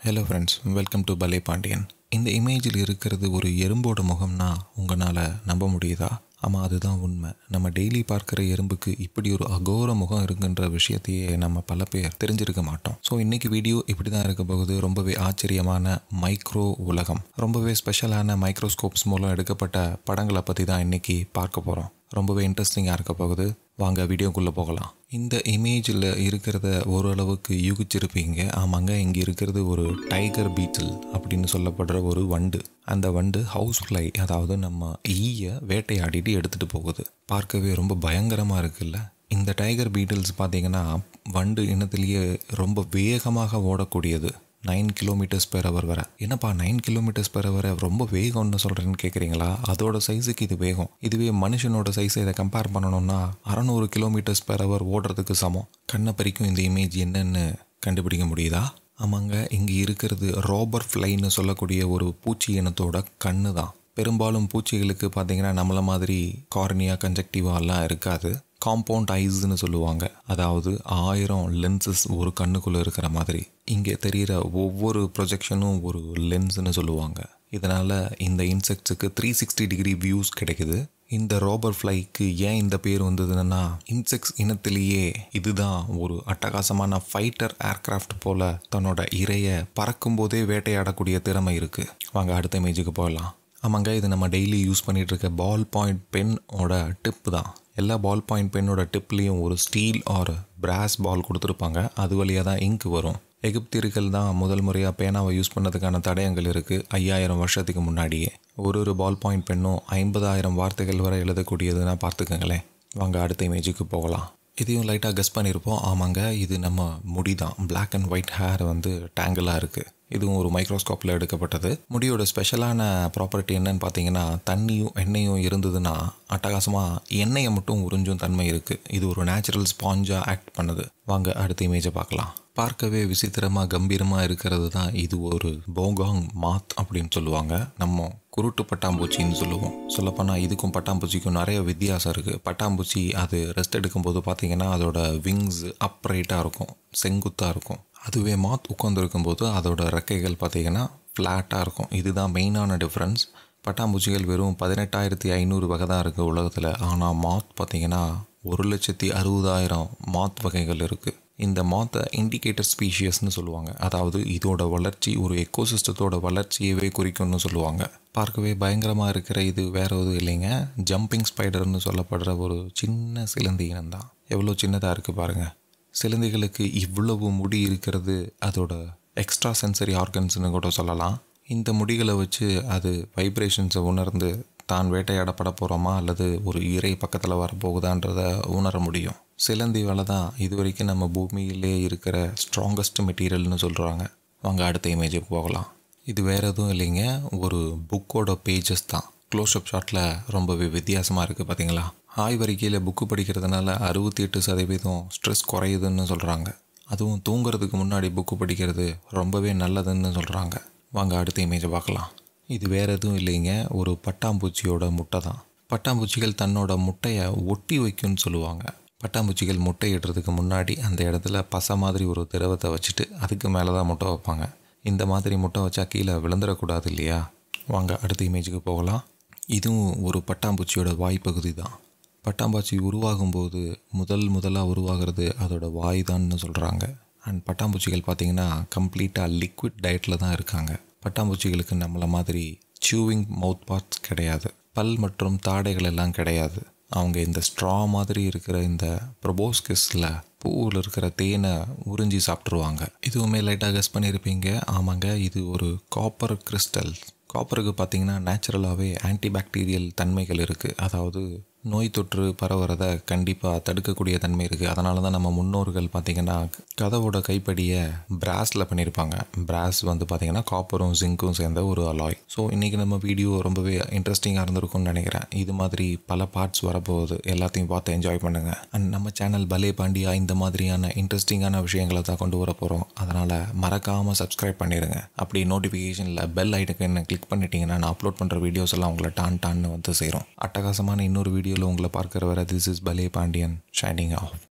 hello friends welcome to பலே பாண்டியன் இந்த இமேஜில் இருக்கிறது ஒரு எறும்போட முகம்னா உங்களால் நம்ப முடியுதா ஆமாம் அதுதான் உண்மை நம்ம டெய்லி பார்க்குற எறும்புக்கு இப்படி ஒரு அகோர முகம் இருக்குன்ற விஷயத்தையே நம்ம பல பேர் தெரிஞ்சிருக்க மாட்டோம் ஸோ இன்னைக்கு வீடியோ இப்படி தான் இருக்க போகுது ரொம்பவே ஆச்சரியமான மைக்ரோ உலகம் ரொம்பவே ஸ்பெஷலான மைக்ரோஸ்கோப்ஸ் மூலம் எடுக்கப்பட்ட படங்களை பற்றி தான் இன்னைக்கு பார்க்க போகிறோம் ரொம்பவே இன்ட்ரெஸ்டிங்காக இருக்க போகுது வாங்க வீடியோக்குள்ளே போகலாம் இந்த இமேஜில் இருக்கிறத ஓரளவுக்கு யூகிச்சிருப்பீங்க ஆமாங்க இங்கே இருக்கிறது ஒரு டைகர் பீட்டில் அப்படின்னு சொல்லப்படுற ஒரு வண்டு அந்த வண்டு ஹவுஸ் ஃப்ளை அதாவது நம்ம ஈய வேட்டையாடிட்டு எடுத்துகிட்டு போகுது பார்க்கவே ரொம்ப பயங்கரமாக இருக்குல்ல இந்த டைகர் பீட்டில்ஸ் பார்த்தீங்கன்னா வண்டு இனத்திலேயே ரொம்ப வேகமாக ஓடக்கூடியது நைன் கிலோமீட்டர்ஸ் பெர் ஹவர் வர என்னப்பா நைன் கிலோமீட்டர்ஸ் பெர் ஹவர் ரொம்ப வேகம்னு சொல்கிறேன்னு கேட்குறீங்களா அதோட சைஸுக்கு இது வேகம் இதுவே மனுஷனோட சைஸை இதை கம்பேர் பண்ணணும்னா அறநூறு கிலோமீட்டர்ஸ் பெர் ஹவர் ஓடுறதுக்கு சமம் கண்ணை பறிக்கும் இந்த இமேஜ் என்னன்னு கண்டுபிடிக்க முடியுதா ஆமாங்க இங்கே இருக்கிறது ரோபர் ஃப்ளைன்னு சொல்லக்கூடிய ஒரு பூச்சி இனத்தோட கண்ணு தான் பெரும்பாலும் பூச்சிகளுக்கு பார்த்தீங்கன்னா நம்மள மாதிரி கார்னியா கன்ஜெக்டிவாலாம் இருக்காது காம்பவுண்ட் ஐஸ்னு சொல்லுவாங்க அதாவது ஆயிரம் லென்சஸ் ஒரு கண்ணுக்குள்ளே இருக்கிற மாதிரி இங்கே தெரிகிற ஒவ்வொரு ப்ரொஜெக்ஷனும் ஒரு லென்ஸ்னு சொல்லுவாங்க இதனால் இந்த இன்செக்ட்ஸுக்கு த்ரீ சிக்ஸ்டி டிகிரி வியூஸ் கிடைக்குது இந்த ரோபர் ஃப்ளைக்கு ஏன் இந்த பேர் வந்ததுன்னா இன்செக்ட்ஸ் இனத்திலேயே இதுதான் ஒரு அட்டகாசமான ஃபைட்டர் ஏர்கிராஃப்ட் போல தன்னோட இரையை பறக்கும்போதே வேட்டையாடக்கூடிய திறமை இருக்குது வாங்க அடுத்த இமேஜுக்கு போகலாம் ஆமாங்க இது நம்ம டெய்லி யூஸ் பண்ணிகிட்டு இருக்க பால் பாயிண்ட் பென்னோட டிப்பு தான் எல்லா பால் பாயிண்ட் பென்னோட டிப்லேயும் ஒரு ஸ்டீல் ஆர் பிராஸ் பால் கொடுத்துருப்பாங்க அது வழியாக தான் இங்க் வரும் எகிப்தியர்கள் தான் முதல் முறையாக பேனாவை யூஸ் பண்ணதுக்கான தடயங்கள் இருக்குது ஐயாயிரம் வருஷத்துக்கு முன்னாடியே ஒரு ஒரு பால் பாயிண்ட் பெண்ணும் ஐம்பதாயிரம் வார்த்தைகள் வரை எழுதக்கூடியதுன்னா பார்த்துக்கங்களேன் வாங்க அடுத்த இமேஜுக்கு போகலாம் இதையும் லைட்டாக கஸ் பண்ணியிருப்போம் ஆமாங்க இது நம்ம முடி தான் பிளாக் அண்ட் ஒயிட் ஹேர் வந்து டேங்கிளாக இருக்குது இதுவும் ஒரு மைக்ரோஸ்கோப்பில் எடுக்கப்பட்டது முடியோட ஸ்பெஷலான ப்ராப்பர்ட்டி என்னன்னு பார்த்தீங்கன்னா தண்ணியும் எண்ணெயும் இருந்ததுன்னா அட்டகாசமாக எண்ணெயை மட்டும் உறிஞ்சும் தன்மை இருக்குது இது ஒரு நேச்சுரல் ஸ்பாஞ்சாக ஆக்ட் பண்ணுது வாங்க அடுத்த இமேஜை பார்க்கலாம் பார்க்கவே விசித்திரமாக கம்பீரமாக இருக்கிறது தான் இது ஒரு போகாங் மாத் அப்படின்னு சொல்லுவாங்க நம்ம குருட்டு பட்டாம்பூச்சின்னு சொல்லுவோம் சொல்லப்போனால் இதுக்கும் பட்டாம்பூச்சிக்கும் நிறைய வித்தியாசம் இருக்குது பட்டாம்பூச்சி அது ரெஸ்ட் எடுக்கும்போது பார்த்தீங்கன்னா அதோட விங்ஸ் அப்ரைட்டாக இருக்கும் செங்குத்தாக இருக்கும் அதுவே மாத் உட்காந்துருக்கும் போது அதோட ரெக்கைகள் பார்த்தீங்கன்னா ஃப்ளாட்டாக இருக்கும் இதுதான் மெயினான டிஃப்ரென்ஸ் பட்டாம்பூச்சிகள் வெறும் பதினெட்டாயிரத்தி ஐநூறு வகை தான் இருக்குது உலகத்தில் ஆனால் மாத் பார்த்தீங்கன்னா ஒரு லட்சத்தி அறுபதாயிரம் மாத் வகைகள் இருக்குது இந்த மாத்தை இண்டிகேட்டர் ஸ்பீஷியஸ்னு சொல்லுவாங்க அதாவது இதோட வளர்ச்சி ஒரு எக்கோசிஸ்டத்தோட வளர்ச்சியவே குறிக்கும்னு சொல்லுவாங்க பார்க்கவே பயங்கரமாக இருக்கிற இது வேற எதுவும் இல்லைங்க ஜம்பிங் ஸ்பைடர்னு சொல்லப்படுற ஒரு சின்ன சிலந்தி இனம் தான் எவ்வளோ சின்னதாக இருக்குது பாருங்கள் சிலந்திகளுக்கு இவ்வளவு முடி இருக்கிறது அதோட எக்ஸ்ட்ரா சென்சரி ஆர்கன்ஸ்னு கூட சொல்லலாம் இந்த முடிகளை வச்சு அது வைப்ரேஷன்ஸை உணர்ந்து தான் வேட்டையாடப்பட போகிறோமா அல்லது ஒரு இறை பக்கத்தில் வரப்போகுதான்றத உணர முடியும் சிலந்தி வலை தான் இது வரைக்கும் நம்ம பூமியிலே இருக்கிற ஸ்ட்ராங்கஸ்ட் மெட்டீரியல்னு சொல்கிறாங்க வாங்க அடுத்த இமேஜுக்கு போகலாம் இது வேறு எதுவும் இல்லைங்க ஒரு புக்கோட பேஜஸ் தான் க்ளோஸ்அப் ஷாட்டில் ரொம்பவே வித்தியாசமாக இருக்குது பார்த்தீங்களா ஆய்வறிக்கையில் புக்கு படிக்கிறதுனால அறுபத்தி எட்டு சதவீதம் ஸ்ட்ரெஸ் குறையுதுன்னு சொல்கிறாங்க அதுவும் தூங்குறதுக்கு முன்னாடி புக்கு படிக்கிறது ரொம்பவே நல்லதுன்னு சொல்கிறாங்க வாங்க அடுத்த இமேஜை பார்க்கலாம் இது வேறு எதுவும் இல்லைங்க ஒரு பட்டாம்பூச்சியோட முட்டை தான் பட்டாம்பூச்சிகள் தன்னோட முட்டையை ஒட்டி வைக்கும்னு சொல்லுவாங்க பட்டாம்பூச்சிகள் முட்டை இடுறதுக்கு முன்னாடி அந்த இடத்துல பசை மாதிரி ஒரு திரவத்தை வச்சுட்டு அதுக்கு மேலே தான் முட்டை வைப்பாங்க இந்த மாதிரி முட்டை வச்சா கீழே விழுந்துடக்கூடாது இல்லையா வாங்க அடுத்த இமேஜுக்கு போகலாம் இதுவும் ஒரு பட்டாம்பூச்சியோட வாய்ப்பகுதி தான் பட்டாம்பூச்சி உருவாகும்போது முதல் முதலாக உருவாகிறது அதோட வாய் தான்னு சொல்கிறாங்க அண்ட் பட்டாம்பூச்சிகள் பார்த்திங்கன்னா கம்ப்ளீட்டாக லிக்விட் டயட்டில் தான் இருக்காங்க பட்டாம்பூச்சிகளுக்கு நம்மளை மாதிரி சியூவிங் மவுத் பார்ட்ஸ் கிடையாது பல் மற்றும் தாடைகள் எல்லாம் கிடையாது அவங்க இந்த ஸ்ட்ரா மாதிரி இருக்கிற இந்த ப்ரொபோஸ்கிஸில் பூவில் இருக்கிற தேனை உறிஞ்சி சாப்பிட்ருவாங்க இதுவுமே லைட்டாக கஸ் பண்ணியிருப்பீங்க ஆமாங்க இது ஒரு காப்பர் கிறிஸ்டல் காப்பருக்கு பார்த்தீங்கன்னா நேச்சுரலாகவே ஆன்டிபாக்டீரியல் தன்மைகள் இருக்குது அதாவது நோய் தொற்று பரவுறதை கண்டிப்பாக தடுக்கக்கூடிய தன்மை இருக்குது அதனால தான் நம்ம முன்னோர்கள் பார்த்திங்கன்னா கதவோட கைப்படியை பிராஸில் பண்ணியிருப்பாங்க பிராஸ் வந்து பார்த்திங்கன்னா காப்பரும் ஜிங்க்கும் சேர்ந்த ஒரு அலாய் ஸோ இன்றைக்கி நம்ம வீடியோ ரொம்பவே இன்ட்ரெஸ்டிங்காக இருந்திருக்கும்னு நினைக்கிறேன் இது மாதிரி பல பார்ட்ஸ் வரப்போகுது எல்லாத்தையும் பார்த்து என்ஜாய் பண்ணுங்கள் அண்ட் நம்ம சேனல் பலே பாண்டியா இந்த மாதிரியான இன்ட்ரெஸ்டிங்கான விஷயங்களை தான் கொண்டு வர போகிறோம் அதனால் மறக்காமல் சப்ஸ்கிரைப் பண்ணிடுங்க அப்படி நோட்டிஃபிகேஷனில் பெல் ஐட்டக்கு கிளிக் பண்ணிட்டீங்கன்னா நான் அப்லோட் பண்ணுற வீடியோஸ் எல்லாம் உங்களை டான் டான்னு வந்து சேரும் அட்டகாசமான இன்னொரு வீடியோ வீடியோவில் உங்களை பார்க்குற வர திஸ் இஸ் பலே பாண்டியன் ஷைனிங் ஆஃப்